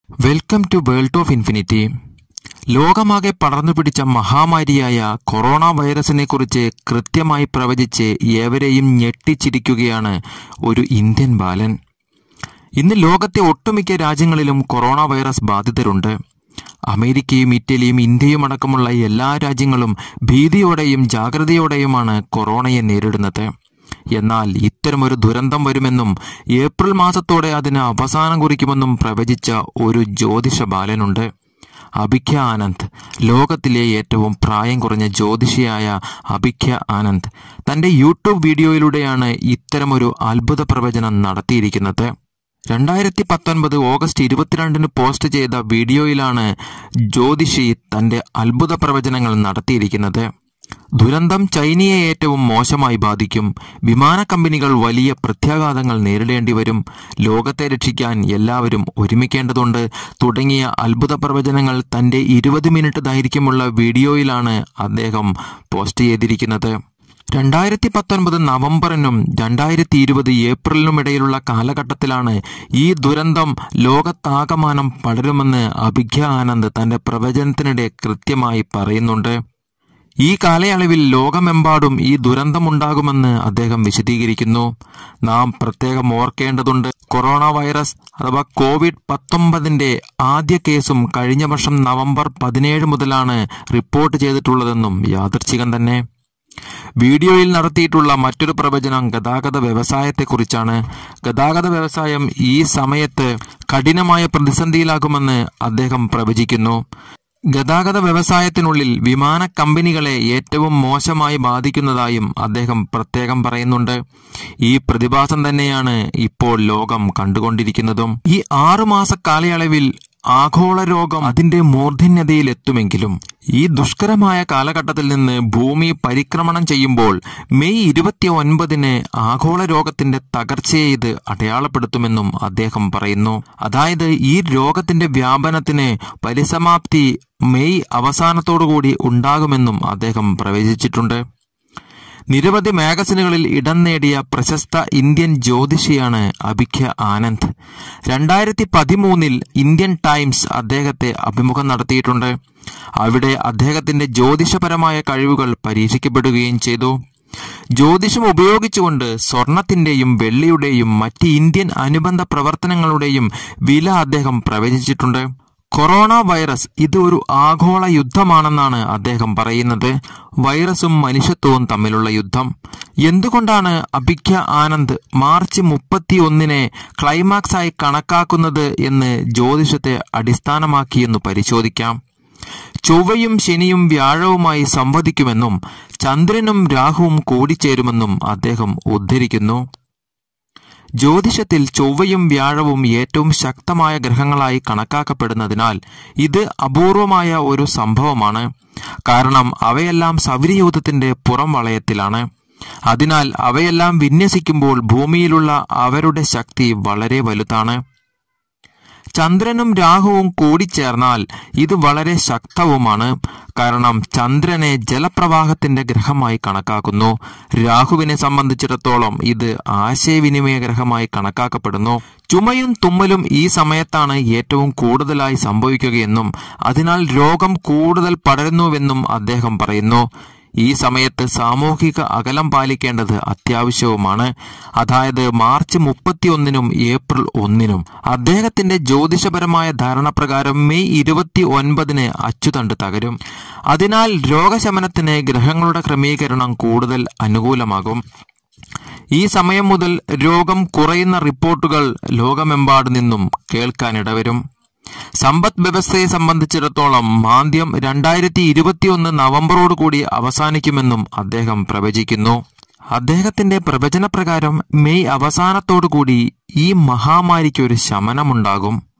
welcome to world of infinity ലോകമാകെ പടർന്നു പിടിച്ച മഹാമാരിയായ കൊറോണ വൈറസിനെ കുറിച്ച് കൃത്യമായി പ്രവചിച്ച് ഏവരെയും ഞെട്ടിച്ചിരിക്കുകയാണ് ഒരു ഇന്ത്യൻ ബാലൻ ഇന്ന് ലോകത്തെ ഒട്ടുമിക്ക രാജ്യങ്ങളിലും കൊറോണ വൈറസ് ബാധിതരുണ്ട് അമേരിക്കയും ഇറ്റലിയും ഇന്ത്യയും അടക്കമുള്ള എല്ലാ രാജ്യങ്ങളും ഭീതിയോടെയും ജാഗ്രതയോടെയുമാണ് കൊറോണയെ നേരിടുന്നത് എന്നാൽ ഇത്തരമൊരു ദുരന്തം വരുമെന്നും ഏപ്രിൽ മാസത്തോടെ അതിന് അവസാനം കുറിക്കുമെന്നും പ്രവചിച്ച ഒരു ജ്യോതിഷ ബാലനുണ്ട് അഭിഖ്യ ആനന്ദ് ലോകത്തിലെ ഏറ്റവും പ്രായം കുറഞ്ഞ ജ്യോതിഷിയായ അഭിഖ്യ ആനന്ദ് തന്റെ യൂട്യൂബ് വീഡിയോയിലൂടെയാണ് ഇത്തരമൊരു അത്ഭുത പ്രവചനം നടത്തിയിരിക്കുന്നത് രണ്ടായിരത്തി പത്തൊൻപത് ഓഗസ്റ്റ് ഇരുപത്തിരണ്ടിന് പോസ്റ്റ് ചെയ്ത വീഡിയോയിലാണ് ജ്യോതിഷി തന്റെ അത്ഭുത പ്രവചനങ്ങൾ നടത്തിയിരിക്കുന്നത് ദുരന്തം ചൈനയെ ഏറ്റവും മോശമായി ബാധിക്കും വിമാന കമ്പനികൾ വലിയ പ്രത്യാഘാതങ്ങൾ നേരിടേണ്ടി വരും ലോകത്തെ രക്ഷിക്കാൻ എല്ലാവരും ഒരുമിക്കേണ്ടതുണ്ട് തുടങ്ങിയ അത്ഭുത പ്രവചനങ്ങൾ തന്റെ ഇരുപത് മിനിറ്റ് ദൈർഘ്യമുള്ള വീഡിയോയിലാണ് അദ്ദേഹം പോസ്റ്റ് ചെയ്തിരിക്കുന്നത് രണ്ടായിരത്തി പത്തൊൻപത് നവംബറിനും രണ്ടായിരത്തി ഇരുപത് ഏപ്രിലിനും ഇടയിലുള്ള കാലഘട്ടത്തിലാണ് ഈ ദുരന്തം ലോകത്താകമാനം പടരുമെന്ന് അഭിജ്ഞ ആനന്ദ് തന്റെ പ്രവചനത്തിനിടെ കൃത്യമായി പറയുന്നുണ്ട് ഈ കാലയളവിൽ ലോകമെമ്പാടും ഈ ദുരന്തമുണ്ടാകുമെന്ന് അദ്ദേഹം വിശദീകരിക്കുന്നു നാം പ്രത്യേകം ഓർക്കേണ്ടതുണ്ട് കൊറോണ വൈറസ് അഥവാ കോവിഡ് പത്തൊമ്പതിന്റെ ആദ്യ കേസും കഴിഞ്ഞ വർഷം നവംബർ പതിനേഴ് മുതലാണ് റിപ്പോർട്ട് ചെയ്തിട്ടുള്ളതെന്നും യാദർച്ഛികം തന്നെ വീഡിയോയിൽ നടത്തിയിട്ടുള്ള മറ്റൊരു പ്രവചനം ഗതാഗത വ്യവസായത്തെക്കുറിച്ചാണ് ഗതാഗത വ്യവസായം ഈ സമയത്ത് കഠിനമായ പ്രതിസന്ധിയിലാകുമെന്ന് അദ്ദേഹം പ്രവചിക്കുന്നു ഗതാഗത വ്യവസായത്തിനുള്ളിൽ വിമാന കമ്പനികളെ ഏറ്റവും മോശമായി ബാധിക്കുന്നതായും അദ്ദേഹം പ്രത്യേകം പറയുന്നുണ്ട് ഈ പ്രതിഭാസം തന്നെയാണ് ഇപ്പോൾ ലോകം കണ്ടുകൊണ്ടിരിക്കുന്നതും ഈ ആറുമാസ കാലയളവിൽ ആഗോള രോഗം അതിന്റെ മൂർധന്യതയിലെത്തുമെങ്കിലും ഈ ദുഷ്കരമായ കാലഘട്ടത്തിൽ നിന്ന് ഭൂമി പരിക്രമണം ചെയ്യുമ്പോൾ മെയ് ഇരുപത്തി ഒൻപതിന് ആഗോള രോഗത്തിന്റെ തകർച്ചയെ ഇത് അടയാളപ്പെടുത്തുമെന്നും അദ്ദേഹം പറയുന്നു അതായത് ഈ രോഗത്തിന്റെ വ്യാപനത്തിന് പരിസമാപ്തി മെയ് അവസാനത്തോടുകൂടി ഉണ്ടാകുമെന്നും അദ്ദേഹം പ്രവചിച്ചിട്ടുണ്ട് നിരവധി മാഗസിനുകളിൽ ഇടം നേടിയ പ്രശസ്ത ഇന്ത്യൻ ജ്യോതിഷിയാണ് അഭിഖ്യ ആനന്ദ് രണ്ടായിരത്തി പതിമൂന്നിൽ ഇന്ത്യൻ ടൈംസ് അദ്ദേഹത്തെ അഭിമുഖം നടത്തിയിട്ടുണ്ട് അവിടെ അദ്ദേഹത്തിന്റെ ജ്യോതിഷപരമായ കഴിവുകൾ പരീക്ഷിക്കപ്പെടുകയും ചെയ്തു ജ്യോതിഷം ഉപയോഗിച്ചുകൊണ്ട് സ്വർണത്തിന്റെയും വെള്ളിയുടെയും മറ്റ് ഇന്ത്യൻ അനുബന്ധ പ്രവർത്തനങ്ങളുടെയും വില അദ്ദേഹം പ്രവചിച്ചിട്ടുണ്ട് കൊറോണ വൈറസ് ഇത് ഒരു ആഗോള യുദ്ധമാണെന്നാണ് അദ്ദേഹം പറയുന്നത് വൈറസും മനുഷ്യത്വവും തമ്മിലുള്ള യുദ്ധം എന്തുകൊണ്ടാണ് അഭിഖ്യ ആനന്ദ് മാർച്ച് മുപ്പത്തി ഒന്നിനെ ക്ലൈമാക്സ് ആയി കണക്കാക്കുന്നത് എന്ന് ജ്യോതിഷത്തെ അടിസ്ഥാനമാക്കിയെന്ന് പരിശോധിക്കാം ചൊവ്വയും ശനിയും വ്യാഴവുമായി സംവദിക്കുമെന്നും ചന്ദ്രനും രാഹുവും കൂടിച്ചേരുമെന്നും അദ്ദേഹം ഉദ്ധരിക്കുന്നു ജ്യോതിഷത്തിൽ ചൊവ്വയും വ്യാഴവും ഏറ്റവും ശക്തമായ ഗ്രഹങ്ങളായി കണക്കാക്കപ്പെടുന്നതിനാൽ ഇത് അപൂർവമായ ഒരു സംഭവമാണ് കാരണം അവയെല്ലാം സൗരയൂഥത്തിന്റെ പുറം വളയത്തിലാണ് അതിനാൽ അവയെല്ലാം വിന്യസിക്കുമ്പോൾ ഭൂമിയിലുള്ള അവരുടെ ശക്തി വളരെ വലുതാണ് ചന്ദ്രനും രാഹുവും കൂടിച്ചേർന്നാൽ ഇത് വളരെ ശക്തവുമാണ് കാരണം ചന്ദ്രനെ ജലപ്രവാഹത്തിന്റെ ഗ്രഹമായി കണക്കാക്കുന്നു രാഹുവിനെ സംബന്ധിച്ചിടത്തോളം ഇത് ആശയവിനിമയ ഗ്രഹമായി കണക്കാക്കപ്പെടുന്നു ചുമയും തുമ്മലും ഈ സമയത്താണ് ഏറ്റവും കൂടുതലായി സംഭവിക്കുകയെന്നും അതിനാൽ രോഗം കൂടുതൽ പടരുന്നുവെന്നും അദ്ദേഹം പറയുന്നു ഈ സമയത്ത് സാമൂഹിക അകലം പാലിക്കേണ്ടത് അത്യാവശ്യവുമാണ് അതായത് മാർച്ച് മുപ്പത്തിയൊന്നിനും ഏപ്രിൽ ഒന്നിനും അദ്ദേഹത്തിന്റെ ജ്യോതിഷപരമായ ധാരണപ്രകാരം മെയ് ഇരുപത്തി ഒൻപതിന് അച്ചുതണ്ട് തകരും അതിനാൽ രോഗശമനത്തിന് ഗ്രഹങ്ങളുടെ ക്രമീകരണം കൂടുതൽ അനുകൂലമാകും ഈ സമയം മുതൽ രോഗം കുറയുന്ന റിപ്പോർട്ടുകൾ ലോകമെമ്പാടു നിന്നും കേൾക്കാനിടവരും സമ്പദ് വ്യവസ്ഥയെ സംബന്ധിച്ചിടത്തോളം മാന്ദ്യം രണ്ടായിരത്തി ഇരുപത്തിയൊന്ന് നവംബറോടുകൂടി അവസാനിക്കുമെന്നും അദ്ദേഹം പ്രവചിക്കുന്നു അദ്ദേഹത്തിന്റെ പ്രവചനപ്രകാരം മെയ് അവസാനത്തോടുകൂടി ഈ മഹാമാരിക്ക് ഒരു ശമനമുണ്ടാകും